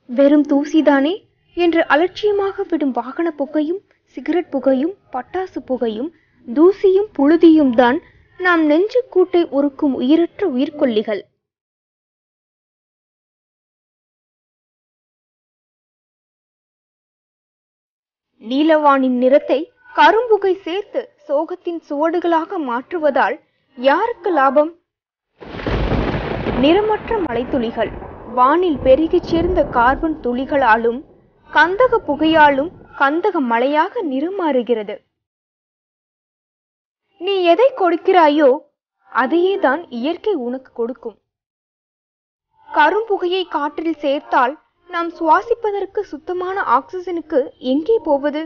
வெறும் தூசிதானே என்று அலட்சியமாக விடும் வாகன புகையும் சிகரெட் புகையும் பட்டாசு புகையும் தூசியும் புழுதியும் தான் நாம் நெஞ்சு கூட்டை உருக்கும் உயிரற்ற உயிர்கொல்லிகள் நீலவானின் நிறத்தை கரும்புகை சேர்த்து சோகத்தின் சுவடுகளாக மாற்றுவதால் யாருக்கு லாபம் நிறமற்ற மலைத்துளிகள் வானில் பெருகிச் சேர்ந்த கார்பன் துளிகளாலும் கந்தக புகையாலும் கந்தக மலையாக நிறமாறுகிறது நீ எதை கொடுக்கிறாயோ அதையே தான் இயற்கை உனக்கு கொடுக்கும் கரும்புகையை காற்றில் சேர்த்தால் நாம் சுவாசிப்பதற்கு சுத்தமான ஆக்சிஜனுக்கு எங்கே போவது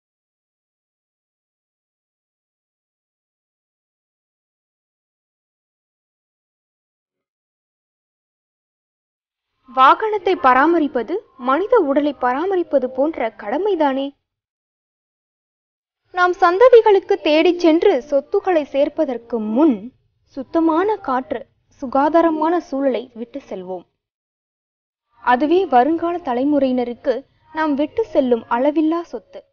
வாகனத்தை பராமரிப்பது மனித உடலை பராமரிப்பது போன்ற கடமைதானே நாம் சந்ததிகளுக்கு தேடிச் சென்று சொத்துக்களை சேர்ப்பதற்கு முன் சுத்தமான காற்று சுகாதாரமான சூழலை விட்டு செல்வோம் அதுவே வருங்கால தலைமுறையினருக்கு நாம் விட்டு செல்லும் அளவில்லா சொத்து